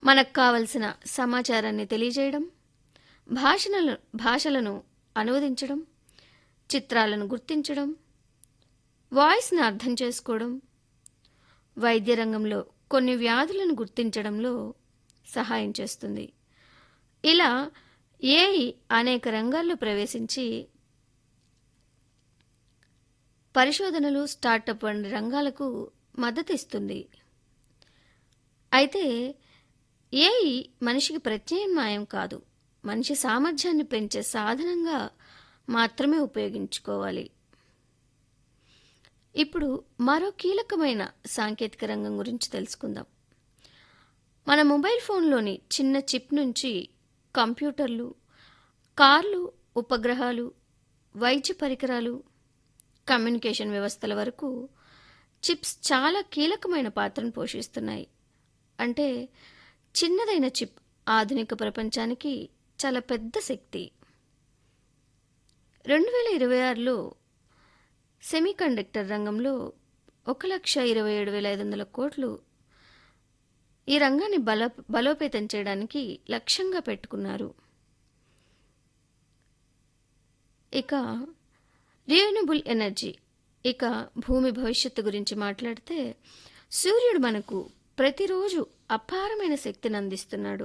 మనకు కావలసిన సమాచారాన్ని తెలియజేయడం భాషలను భాషలను అనువదించడం చిత్రాలను గుర్తించడం వాయిస్ని అర్థం చేసుకోవడం వైద్య రంగంలో కొన్ని వ్యాధులను గుర్తించడంలో సహాయం చేస్తుంది ఇలా ఏఐ అనేక రంగాల్లో ప్రవేశించి పరిశోధనలు స్టార్టప్ వంటి రంగాలకు మద్దతిస్తుంది అయితే ఏఐ మనిషికి ప్రత్యామ్నాయం కాదు మనిషి సామర్థ్యాన్ని పెంచే సాధనంగా మాత్రమే ఉపయోగించుకోవాలి ఇప్పుడు మరో కీలకమైన సాంకేతిక రంగం గురించి తెలుసుకుందాం మన మొబైల్ ఫోన్లోని చిన్న చిప్ నుంచి కంప్యూటర్లు కార్లు ఉపగ్రహాలు వైద్య పరికరాలు కమ్యూనికేషన్ వ్యవస్థల వరకు చిప్స్ చాలా కీలకమైన పాత్రను పోషిస్తున్నాయి అంటే చిన్నదైన చిప్ ఆధునిక ప్రపంచానికి చాలా పెద్ద శక్తి రెండు వేల ఇరవై ఆరులో సెమీకండక్టర్ రంగంలో ఒక లక్ష ఇరవై ఏడు వేల ఐదు వందల కోట్లు ఈ రంగాన్ని బల బలోపేతం చేయడానికి లక్ష్యంగా పెట్టుకున్నారు ఇక రియూనబుల్ ఎనర్జీ ఇక భూమి భవిష్యత్తు గురించి మాట్లాడితే సూర్యుడు మనకు ప్రతిరోజు అపారమైన శక్తిని అందిస్తున్నాడు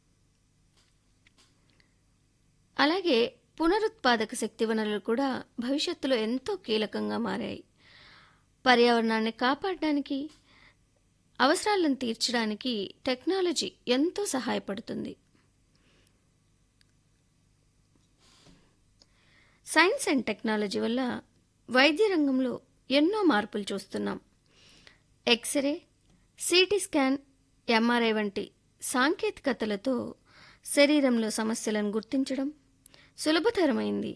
అలాగే పునరుత్పాదక శక్తి వనరులు కూడా భవిష్యత్తులో ఎంతో కీలకంగా మారాయి పర్యావరణాన్ని కాపాడడానికి అవసరాలను తీర్చడానికి టెక్నాలజీ ఎంతో సహాయపడుతుంది సైన్స్ అండ్ టెక్నాలజీ వల్ల వైద్య రంగంలో ఎన్నో మార్పులు చూస్తున్నాం ఎక్స్రే సిటీ స్కాన్ ఎంఆర్ఐ వంటి సాంకేతికతలతో శరీరంలో సమస్యలను గుర్తించడం సులభతరమైంది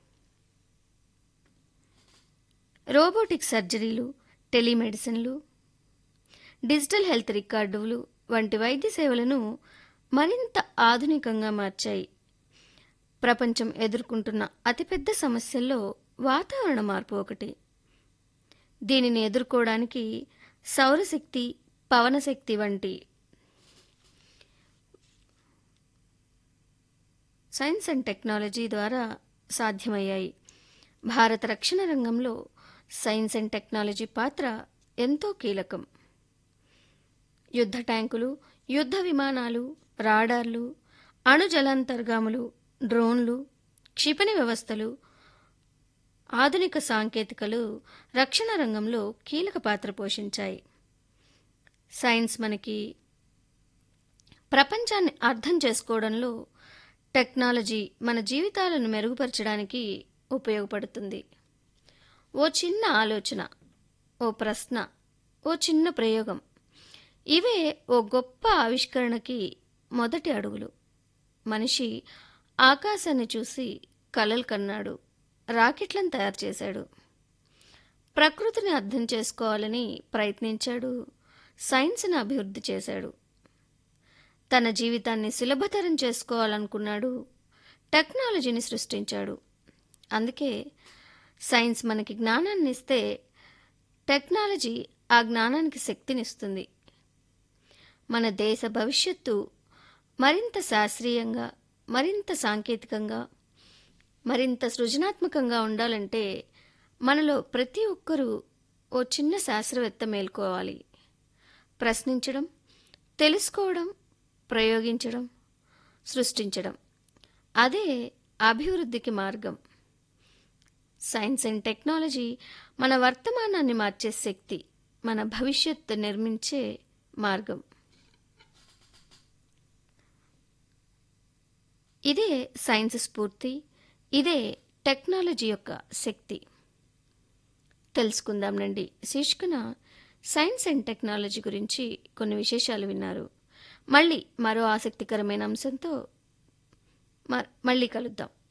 రోబోటిక్ సర్జరీలు టెలిమెడిసిన్లు డిజిటల్ హెల్త్ రికార్డులు వంటి వైద్య సేవలను మరింత ఆధునికంగా మార్చాయి ప్రపంచం ఎదుర్కొంటున్న అతిపెద్ద సమస్యల్లో వాతావరణ మార్పు ఒకటి దీనిని ఎదుర్కోవడానికి సౌరశక్తి పవనశక్తి వంటి సైన్స్ అండ్ టెక్నాలజీ ద్వారా సాధ్యమయ్యాయి భారత రక్షణ రంగంలో సైన్స్ అండ్ టెక్నాలజీ పాత్ర ఎంతో కీలకం యుద్ధ ట్యాంకులు యుద్ధ విమానాలు రాడార్లు అణు జలాంతర్గాములు డ్రోన్లు క్షిపణి వ్యవస్థలు ఆధునిక సాంకేతికలు రక్షణ రంగంలో కీలక పాత్ర పోషించాయి సైన్స్ మనకి ప్రపంచాన్ని అర్థం చేసుకోవడంలో టెక్నాలజీ మన జీవితాలను మెరుగుపరచడానికి ఉపయోగపడుతుంది ఓ చిన్న ఆలోచన ఓ ప్రశ్న ఓ చిన్న ప్రయోగం ఇవే ఓ గొప్ప ఆవిష్కరణకి మొదటి అడుగులు మనిషి ఆకాశాన్ని చూసి కలలు కన్నాడు రాకెట్లను తయారు చేశాడు ప్రకృతిని అర్థం చేసుకోవాలని ప్రయత్నించాడు సైన్స్ని అభివృద్ధి చేశాడు తన జీవితాన్ని సులభతరం చేసుకోవాలనుకున్నాడు టెక్నాలజీని సృష్టించాడు అందుకే సైన్స్ మనకి జ్ఞానాన్ని ఇస్తే టెక్నాలజీ ఆ జ్ఞానానికి శక్తినిస్తుంది మన దేశ భవిష్యత్తు మరింత శాస్త్రీయంగా మరింత సాంకేతికంగా మరింత సృజనాత్మకంగా ఉండాలంటే మనలో ప్రతి ఒక్కరూ ఓ చిన్న శాస్త్రవేత్త మేల్కోవాలి ప్రశ్నించడం తెలుసుకోవడం ప్రయోగించడం సృష్టించడం అదే అభివృద్ధికి మార్గం సైన్స్ అండ్ టెక్నాలజీ మన వర్తమానాన్ని మార్చే శక్తి మన భవిష్యత్తు నిర్మించే మార్గం ఇదే సైన్స్ స్ఫూర్తి ఇదే టెక్నాలజీ యొక్క శక్తి తెలుసుకుందాం రండి శీర్షికన సైన్స్ అండ్ టెక్నాలజీ గురించి కొన్ని విశేషాలు విన్నారు మళ్ళీ మరో ఆసక్తికరమైన అంశంతో మళ్ళీ కలుద్దాం